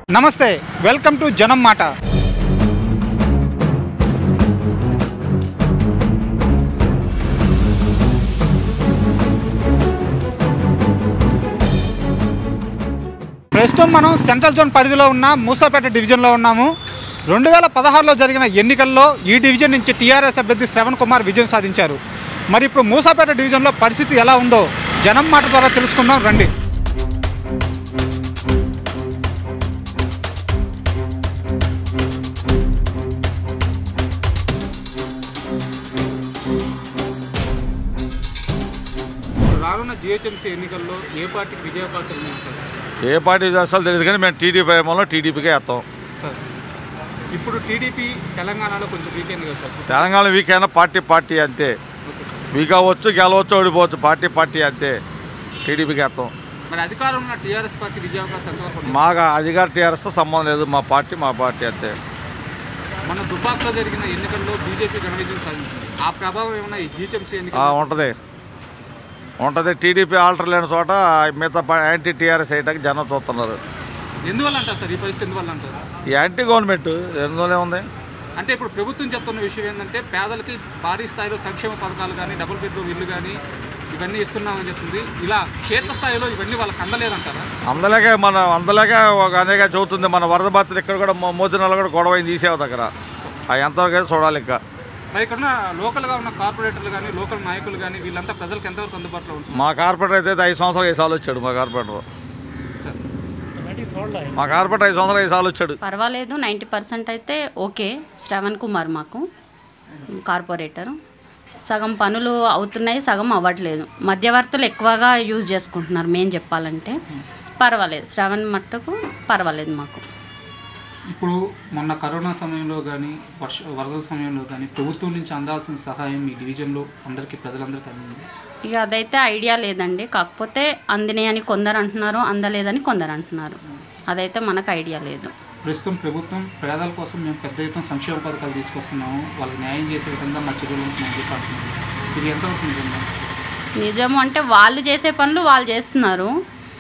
నమస్తే welcome to జనం మాట ప్రస్తుతం మనం సెంట్రల్ జోన్ పరిధిలో ఉన్న మూసాపేట డివిజన్లో ఉన్నాము రెండు వేల పదహారులో జరిగిన ఎన్నికల్లో ఈ డివిజన్ నుంచి టీఆర్ఎస్ అభ్యర్థి శ్రవణ్ కుమార్ విజయం సాధించారు మరి ఇప్పుడు మూసాపేట డివిజన్లో పరిస్థితి ఎలా ఉందో జనం మాట ద్వారా తెలుసుకుందాం రండి రానున్న జిహెచ్ఎంసీ ఎన్నికల్లో ఏ పార్టీకి విజయావకాశాలు ఉంటాయి ఏ పార్టీ చేస్తారో తెలియదు కానీ మేము టీడీపీ ఏమో టీడీపీకే వేస్తాం సార్ ఇప్పుడు టీడీపీ తెలంగాణలో కొంచెం వీక్ అయింది కదా సార్ తెలంగాణ వీక్ అయినా పార్టీ పార్టీ అంతే ఓకే సార్. వీక్ అవ్వచ్చు గెలవచ్చు ఓడిపోవచ్చు పార్టీ పార్టీ అంతే టీడీపీకి వేస్తాం మరి అధికారం ఉన్న టీఆర్ఎస్ పార్టీ విజయావకాశం ఎంతవరకు ఉన్నాయి? మాకు అధికార టీఆర్ఎస్తో సంబంధం లేదు మా పార్టీ మా పార్టీ అంతే మన దుబాక్లో జరిగిన ఎన్నికల్లో బీజేపీ ఘన విజయం సాధించింది ఆ ప్రభావం ఏమైనా ఈ జిహెచ్ఎంసీ ఆ, ఎన్నికల్లో ఉంటుంది ఉంటుంది టీడీపీ ఆల్టర్ లేని చోట మిగతా పా- యాంటీ టీఆర్ఎస్ అయ్యటానికి జనం చూస్తున్నారు ఎందువల్ల అంటారు సార్ ఈ పరిస్థితి ఎందువల్ల అంటారు ఈ యాంటీ గవర్నమెంట్ ఎందువల్లే ఉంది అంటే ఇప్పుడు ప్రభుత్వం చెప్తున్న విషయం ఏంటంటే పేదలకి భారీ స్థాయిలో సంక్షేమ పథకాలు కానీ డబుల్ బెడ్రూమ్ ఇల్లు కానీ ఇవన్నీ ఇస్తున్నామని చెప్తుంది ఇలా క్షేత్ర స్థాయిలో ఇవన్నీ వాళ్ళకి అందలేదంటారా అందలేక మన అందలేక ఒక అనేక చదువుతుంది మన వరద బాధితులు ఇక్కడ కూడా మో- మోతినాలు కూడా గొడవ అయింది తీసేవ దగ్గర ఆ ఎంతవరకు అయితే చూడాలి ఇంకా మరి ఇక్కడ ఉన్న లోకల్గా ఉన్న కార్పొరేటర్లు కానీ లోకల్ నాయకులు కానీ వీళ్ళంతా ప్రజలకు ఎంతవరకు అందుబాటులో ఉంటుంది మా కార్పొరేటర్ అయితే ఐదు సంవత్సరాలు ఐదు సార్లు వచ్చాడు మా కార్పొరేటర్ సార్ మా కార్పొరేటర్ ఐదు సంవత్సరాలు ఐదు సార్లు వచ్చాడు పర్వాలేదు నైంటీ పర్సెంట్ అయితే ఓకే శ్రవణ్ కుమార్ మాకు కార్పొరేటర్ సగం పనులు అవుతున్నాయి సగం అవ్వట్లేదు మధ్యవర్తులు ఎక్కువగా యూజ్ చేసుకుంటున్నారు మెయిన్ చెప్పాలంటే పర్వాలేదు శ్రవణ్ మట్టుకు పర్వాలేదు మాకు ఇప్పుడు మొన్న కరోనా సమయంలో కానీ వర్ష వరదల సమయంలో కానీ ప్రభుత్వం నుంచి అందాల్సిన సహాయం ఈ డివిజన్లో అందరికీ ప్రజలందరికీ అందింది ఇక అదైతే ఐడియా లేదండి కాకపోతే అందినాయి అని కొందరు అంటున్నారు అందలేదని కొందరు అంటున్నారు అదైతే మనకు ఐడియా లేదు ప్రస్తుతం ప్రభుత్వం పేదల కోసం మేము పెద్ద ఎత్తున సంక్షేమ పథకాలు తీసుకొస్తున్నాము వాళ్ళకి న్యాయం చేసే విధంగా మా చర్యలు ఉంటున్నాయని చెప్పి అంటున్నారు ఇది ఎంతవరకు నిజంగా నిజము అంటే వాళ్ళు చేసే పనులు వాళ్ళు చేస్తున్నారు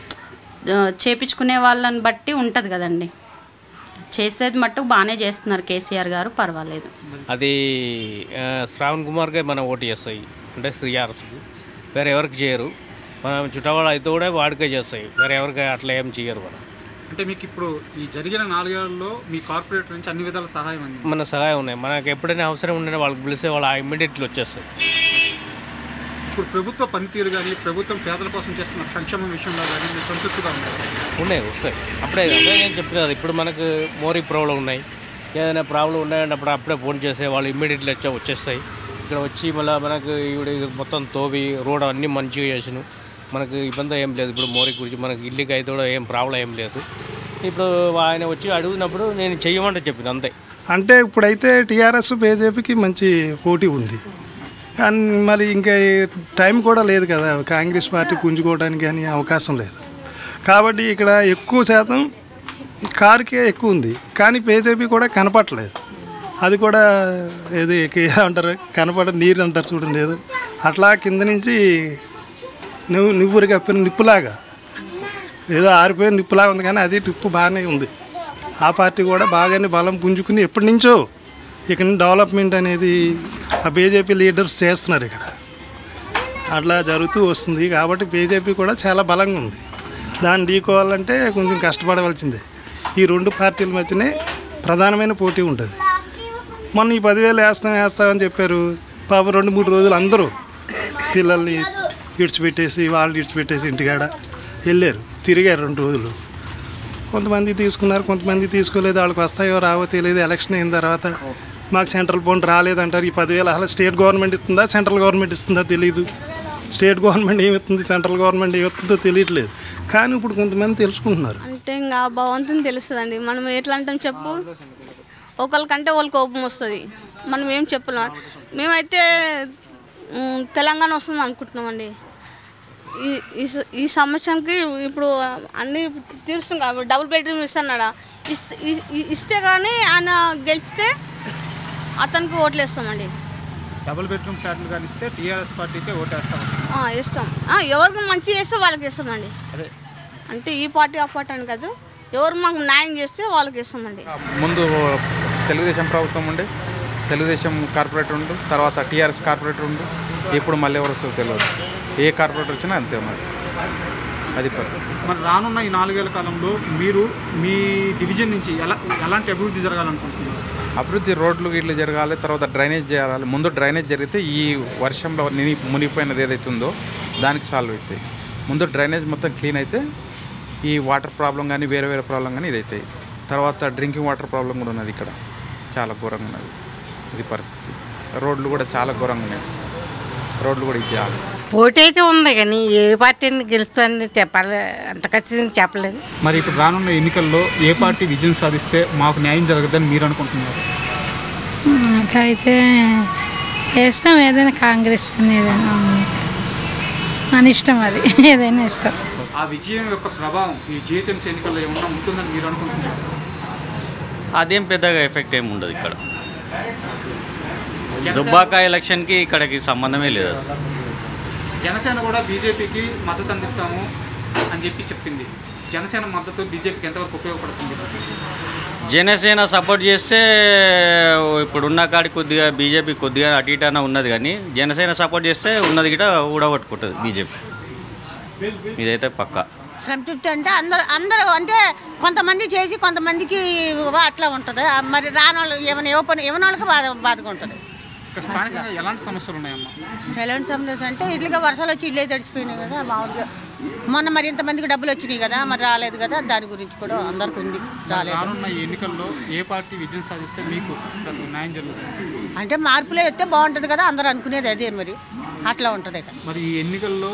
ఆ, చేపించుకునే వాళ్ళని బట్టి ఉంటుంది కదండి చేసేది మట్టుకు బాగానే చేస్తున్నారు కేసీఆర్ గారు పర్వాలేదు అది ఆ, శ్రావణ్ కుమార్కే మనం ఓటు చేస్తాయి అంటే శ్రీఆర్ఎస్కి వేరే ఎవరికి చేయరు మనం చుట్టవాళ్ళు అయితే కూడా వాడికే చేస్తాయి వేరే ఎవరికి అట్లా ఏం చేయరు మనం అంటే మీకు ఇప్పుడు ఈ జరిగిన నాలుగేళ్లలో మీ కార్పొరేటర్ నుంచి అన్ని విధాల సహాయం అందింది మన సహాయం ఉన్నాయి మనకు ఎప్పుడైనా అవసరం ఉండే వాళ్ళకి పిలిస్తే వాళ్ళు ఇమ్మీడియట్లీ వచ్చేస్తాయి ఇప్పుడు ప్రభుత్వ పనితీరు కానీ ప్రభుత్వం పేదల కోసం చేస్తున్న సంక్షేమం విషయంలో కానీ మీరు సంతృప్తిగా ఉన్నారు ఉన్నాయి వస్తాయి అప్పుడే అదే నేను చెప్పినారు ఇప్పుడు మనకు మోరీ ప్రాబ్లం ఉన్నాయి ఏదైనా ప్రాబ్లం ఉన్నాయంటే అప్పుడు అప్పుడే ఫోన్ చేస్తే వాళ్ళు ఇమ్మీడియట్లీ వచ్చి వచ్చేస్తాయి ఇక్కడ వచ్చి మళ్ళీ మనకు ఇవి మొత్తం తోవి రోడ్ అన్నీ మంచిగా చేసిను మనకు ఇబ్బంది ఏం లేదు ఇప్పుడు మోరీ గురించి మనకి ఇల్లుకి అయితే కూడా ఏం ప్రాబ్లం ఏం లేదు ఇప్పుడు ఆయన వచ్చి అడుగునప్పుడు నేను చెయ్యమంటే చెప్పింది అంతే అంటే ఇప్పుడైతే టీఆర్ఎస్ బీజేపీకి మంచి పోటీ ఉంది కానీ మరి ఇంకా ఈ టైం కూడా లేదు కదా కాంగ్రెస్ పార్టీ పుంజుకోవడానికి కానీ అవకాశం లేదు కాబట్టి ఇక్కడ ఎక్కువ శాతం కారుకే ఎక్కువ ఉంది కానీ బీజేపీ కూడా కనపట్లేదు అది కూడా ఏది అంటారు కనపడ నీరు అంటారు చూడండి ఏదో అట్లా కింద నుంచి నువ్వు నువ్వురు కప్పిన నిప్పులాగా ఏదో ఆరిపోయిన నిప్పులాగా ఉంది కానీ అది నిప్పు బాగానే ఉంది ఆ పార్టీ కూడా బాగానే బలం పుంజుకుని ఎప్పటి నుంచో ఇక్కడ డెవలప్మెంట్ అనేది ఆ బీజేపీ లీడర్స్ చేస్తున్నారు ఇక్కడ అట్లా జరుగుతూ వస్తుంది కాబట్టి బీజేపీ కూడా చాలా బలంగా ఉంది దాన్ని ఢీకోవాలంటే కొంచెం కష్టపడవలసిందే ఈ రెండు పార్టీల మధ్యనే ప్రధానమైన పోటీ ఉంటుంది మొన్న ఈ పదివేలు వేస్తాం వేస్తామని చెప్పారు పాపం రెండు మూడు రోజులు అందరూ పిల్లల్ని విడిచిపెట్టేసి వాళ్ళు విడిచిపెట్టేసి ఇంటికాడ వెళ్ళారు తిరిగారు రెండు రోజులు కొంతమంది తీసుకున్నారు కొంతమంది తీసుకోలేదు వాళ్ళకి వస్తాయో రావో తెలియదు ఎలక్షన్ అయిన తర్వాత మాకు సెంట్రల్ ఫండ్ రాలేదంటారు ఈ పదివేలు అసలు స్టేట్ గవర్నమెంట్ ఇస్తుందా సెంట్రల్ గవర్నమెంట్ ఇస్తుందా తెలియదు స్టేట్ గవర్నమెంట్ ఏమి ఇస్తుంది సెంట్రల్ గవర్నమెంట్ ఏమి ఇస్తుందో తెలియట్లేదు కానీ ఇప్పుడు కొంతమంది తెలుసుకుంటున్నారు అంటే ఇంకా భగవంతుని తెలుస్తుందండి మనం ఎట్లా అంటాం చెప్పు ఒకరికంటే వాళ్ళకి కోపం వస్తుంది మనం ఏం చెప్పలేం మేమైతే ఉమ్, తెలంగాణ వస్తుంది అనుకుంటున్నామండి ఈ ఈ స- ఈ సంవత్సరానికి ఇప్పుడు అన్నీ తీరుస్తుంది కాబట్టి డబుల్ బెడ్రూమ్ ఇస్తున్నాడా ఇస్తే ఇ- ఇ- ఇస్తే కానీ ఆయన గెలిచితే అతనికి ఓట్లు వేస్తామండి డబుల్ బెడ్రూమ్ ఫ్లాట్లు కానీ ఇస్తే టీఆర్ఎస్ పార్టీకే ఓటేస్తాం ఆ, ఇస్తాం ఆ, ఎవరికి మంచి చేస్తే వాళ్ళకి ఇస్తామండి అదే అంటే ఈ పార్టీ ఆ పార్టీ అని కాదు ఎవరు మాకు న్యాయం చేస్తే వాళ్ళకి ఇస్తామండి ముందు తెలుగుదేశం ప్రభుత్వం ఉండే తెలుగుదేశం కార్పొరేటర్ ఉండు తర్వాత టీఆర్ఎస్ కార్పొరేటర్ ఉండు ఇప్పుడు మళ్ళీ ఎవరు వస్తుందో తెలియదు ఏ కార్పొరేటర్ వచ్చినా అంతే మరి అది పరిస్థితి మరి రానున్న ఈ నాలుగేళ్ల కాలంలో మీరు మీ డివిజన్ నుంచి ఎలా ఎలాంటి అభివృద్ధి జరగాలనుకుంటున్నారు అభివృద్ధి రోడ్లు ఇట్లా జరగాలి తర్వాత డ్రైనేజ్ చేయాలి ముందు డ్రైనేజ్ జరిగితే ఈ వర్షంలో నిని మునిగిపోయినది ఏదైతే ఉందో దానికి సాల్వ్ అవుతాయి ముందు డ్రైనేజ్ మొత్తం క్లీన్ అయితే ఈ వాటర్ ప్రాబ్లం కానీ వేరే వేరే ప్రాబ్లం కానీ ఇది అవుతాయి తర్వాత డ్రింకింగ్ వాటర్ ప్రాబ్లం కూడా ఉన్నది ఇక్కడ చాలా ఘోరంగా ఉన్నది ఇది పరిస్థితి రోడ్లు కూడా చాలా ఘోరంగా ఉన్నాయి రోడ్లు కూడా ఇది చేయాలి పోటీ అయితే ఉంది కానీ ఏ పార్టీని గెలుస్తుందని చెప్పాలి అంత ఖచ్చితంగా చెప్పలేదు మరి ఇప్పుడు రానున్న ఎన్నికల్లో ఏ పార్టీ విజయం సాధిస్తే మాకు న్యాయం జరగదని మీరు అనుకుంటున్నారు నాకైతే వేస్తాం ఏదైనా కాంగ్రెస్ అని ఏదైనా మన ఇష్టం అది ఏదైనా ఇస్తాం ఆ విజయం యొక్క ప్రభావం ఈ జిహెచ్ఎంసీ ఎన్నికల్లో ఏమన్నా ఉంటుందని మీరు అనుకుంటున్నారు అదేం పెద్దగా ఎఫెక్ట్ ఏమి ఉండదు ఇక్కడ దుబ్బాక ఎలక్షన్కి ఇక్కడికి సంబంధమే లేదు అసలు జనసేన కూడా బీజేపీకి మద్దతు అందిస్తాము అని చెప్పి చెప్పింది జనసేన మద్దతు బీజేపీకి ఎంతవరకు ఉపయోగపడుతుంది జనసేన సపోర్ట్ చేస్తే ఇప్పుడున్న కాడి కొద్దిగా బీజేపీ కొద్దిగా అటు ఇటు అన్న ఉన్నది కానీ జనసేన సపోర్ట్ చేస్తే ఉన్నది గిట ఊడగొట్టుకుంటుంది బీజేపీ ఇదైతే పక్కా సంతృప్తి అంటే అందరు అందరూ అంటే కొంతమంది చేసి కొంతమందికి అట్లా ఉంటుంది ఆ మరి రానోళ్ళు ఏమైనా ఇవ్వని ఇవ్వనోళ్ళకి బాధ బాధగా ఉంటుంది ఇక్కడ స్థానికంగా ఎలాంటి సమస్యలు ఉన్నాయమ్మా ఎలాంటి సమస్య అంటే ఇట్లుగా వర్షాలు వచ్చి ఇల్లే తడిసిపోయినాయి కదా మామూలుగా మొన్న మరి ఇంతమందికి డబ్బులు వచ్చినాయి కదా మరి రాలేదు కదా దాని గురించి కూడా అందరికి ఉంది రాలేదు రానున్న ఈ ఎన్నికల్లో ఏ పార్టీ విజయం సాధిస్తే మీకు న్యాయం జరుగుతుంది అంటే మార్పులే వస్తే బాగుంటుంది కదా అందరూ అనుకునేది అదే మరి అట్లా ఉంటుంది ఇక మరి ఈ ఎన్నికల్లో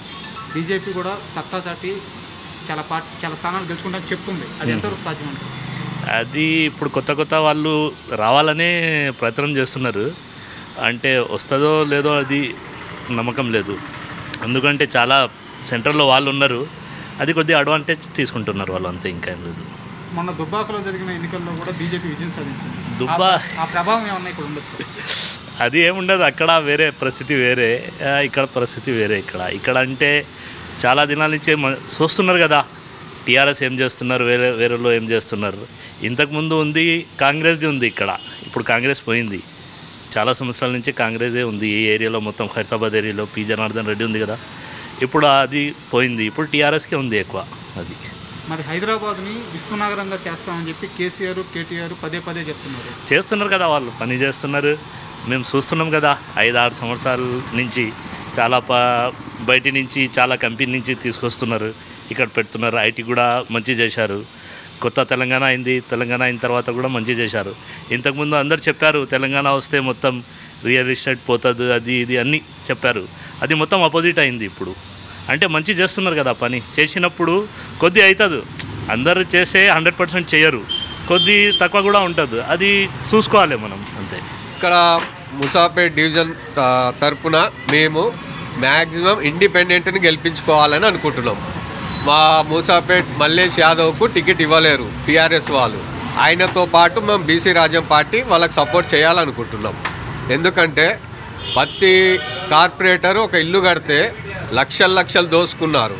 బీజేపీ కూడా సత్తా చాటి చాలా పార్టీ చాలా స్థానాలు గెలుచుకుంటామని చెప్తుంది అది ఎంతవరకు సాధ్యం అంటారు అది ఇప్పుడు కొత్త కొత్త వాళ్ళు రావాలనే ప్రయత్నం చేస్తున్నారు అంటే వస్తుందో లేదో అది నమ్మకం లేదు ఎందుకంటే చాలా సెంటర్లో వాళ్ళు ఉన్నారు అది కొద్దిగా అడ్వాంటేజ్ తీసుకుంటున్నారు వాళ్ళు అంతే ఇంకా ఏం లేదు మొన్న దుబ్బాకలో జరిగిన ఎన్నికల్లో కూడా బీజేపీ విజయం సాధించింది దుబ్బా ఆ- ఆ ప్రభావం ఏమన్నా ఇక్కడ ఉండొచ్చు అది ఏముండదు అక్కడ వేరే పరిస్థితి వేరే ఆ, ఇక్కడ పరిస్థితి వేరే ఇక్కడ ఇక్కడ అంటే చాలా దినాల నుంచి మ- చూస్తున్నారు కదా టీఆర్ఎస్ ఏం చేస్తున్నారు వేరే వేరేలో ఏం చేస్తున్నారు ఇంతకుముందు ఉంది కాంగ్రెస్ది ఉంది ఇక్కడ ఇప్పుడు కాంగ్రెస్ పోయింది చాలా సంవత్సరాల నుంచి కాంగ్రెసే ఉంది ఈ ఏరియాలో మొత్తం ఖైరతాబాద్ ఏరియాలో పి జనార్దన్ రెడ్డి ఉంది కదా ఇప్పుడు అది పోయింది ఇప్పుడు టీఆర్ఎస్కే ఉంది ఎక్కువ అది మరి హైదరాబాద్ని విశ్వనగరంగా చేస్తామని చెప్పి కేసీఆర్ కేటీఆర్ పదే పదే చెప్తున్నారు చేస్తున్నారు కదా వాళ్ళు పని చేస్తున్నారు మేము చూస్తున్నాం కదా ఐదు ఆరు సంవత్సరాల నుంచి చాలా ప బయటి నుంచి చాలా కంపెనీ నుంచి తీసుకొస్తున్నారు ఇక్కడ పెడుతున్నారు ఐటీ కూడా మంచి చేశారు కొత్త తెలంగాణ అయింది తెలంగాణ అయిన తర్వాత కూడా మంచి చేశారు ఇంతకుముందు అందరు చెప్పారు తెలంగాణ వస్తే మొత్తం రియల్ ఎస్టేట్ పోతుంది అది ఇది అన్నీ చెప్పారు అది మొత్తం అపోజిట్ అయింది ఇప్పుడు అంటే మంచి చేస్తున్నారు కదా పని చేసినప్పుడు కొద్ది అవుతుంది అందరూ చేసే హండ్రెడ్ పర్సెంట్ చేయరు కొద్ది తక్కువ కూడా ఉంటుంది అది చూసుకోవాలి మనం అంతే ఇక్కడ ముసాపేట్ డివిజన్ త- తరపున మేము మ్యాక్సిమం ఇండిపెండెంట్ని గెలిపించుకోవాలని అనుకుంటున్నాం మా మూసాపేట్ మల్లేష్ యాదవ్కు టికెట్ ఇవ్వలేరు టీఆర్ఎస్ వాళ్ళు ఆయనతో పాటు మేము బీసీ రాజ్యం పార్టీ వాళ్ళకి సపోర్ట్ చేయాలనుకుంటున్నాం ఎందుకంటే ప్రతి కార్పొరేటర్ ఒక ఇల్లు కడితే లక్షల లక్షలు దోసుకున్నారు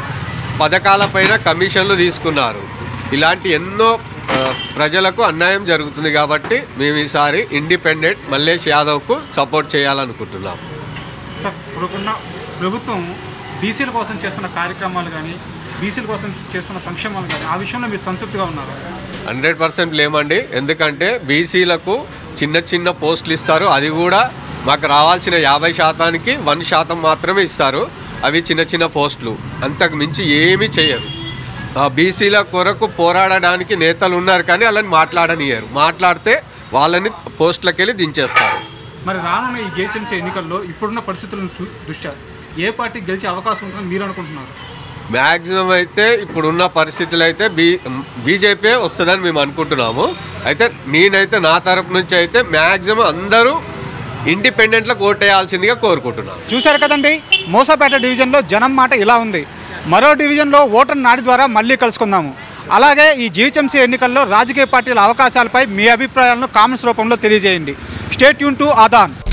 పథకాలపైన కమిషన్లు తీసుకున్నారు ఇలాంటి ఎన్నో ఆ, ప్రజలకు అన్యాయం జరుగుతుంది కాబట్టి మేము ఈసారి ఇండిపెండెంట్ మల్లేష్ యాదవ్కు సపోర్ట్ చేయాలనుకుంటున్నాం సార్ ఇప్పుడున్న ప్రభుత్వం బీసీల కోసం చేస్తున్న కార్యక్రమాలు కానీ బీసీల కోసం చేస్తున్న సంక్షేమాలు కానీ ఆ విషయంలో మీరు సంతృప్తిగా ఉన్నారు హండ్రెడ్ పర్సెంట్ లేమండి ఎందుకంటే బీసీలకు చిన్న చిన్న పోస్టులు ఇస్తారు అది కూడా మాకు రావాల్సిన యాభై శాతానికి వన్ శాతం మాత్రమే ఇస్తారు అవి చిన్న చిన్న పోస్టులు అంతకు మించి ఏమీ చేయరు ఆ బీసీల కొరకు పోరాడడానికి నేతలు ఉన్నారు కానీ వాళ్ళని మాట్లాడనియరు మాట్లాడితే వాళ్ళని పోస్టులకు వెళ్ళి దించేస్తారు మరి రానున్న ఈ జేహెచ్ఎంసీ ఎన్నికల్లో ఇప్పుడున్న పరిస్థితులను చూ దృష్ట్యా ఏ పార్టీ గెలిచే అవకాశం ఉంటుందని మీరు అనుకుంటున్నారు మ్యాక్సిమం అయితే ఇప్పుడున్న పరిస్థితులు అయితే బీ బీజేపీ వస్తుందని మేము అనుకుంటున్నాము అయితే నేనైతే నా తరపు నుంచి అయితే మ్యాక్సిమం అందరూ ఇండిపెండెంట్లకు ఓటేయాల్సిందిగా కోరుకుంటున్నాను చూశారు కదండి మోసపేట డివిజన్లో జనం మాట ఇలా ఉంది మరో డివిజన్లో ఓటర్ నాడి ద్వారా మళ్ళీ కలుసుకుందాము అలాగే ఈ జీహెచ్ఎంసీ ఎన్నికల్లో రాజకీయ పార్టీల అవకాశాలపై మీ అభిప్రాయాలను కామెంట్స్ రూపంలో తెలియజేయండి స్టేట్ యూన్ టు ఆదాన్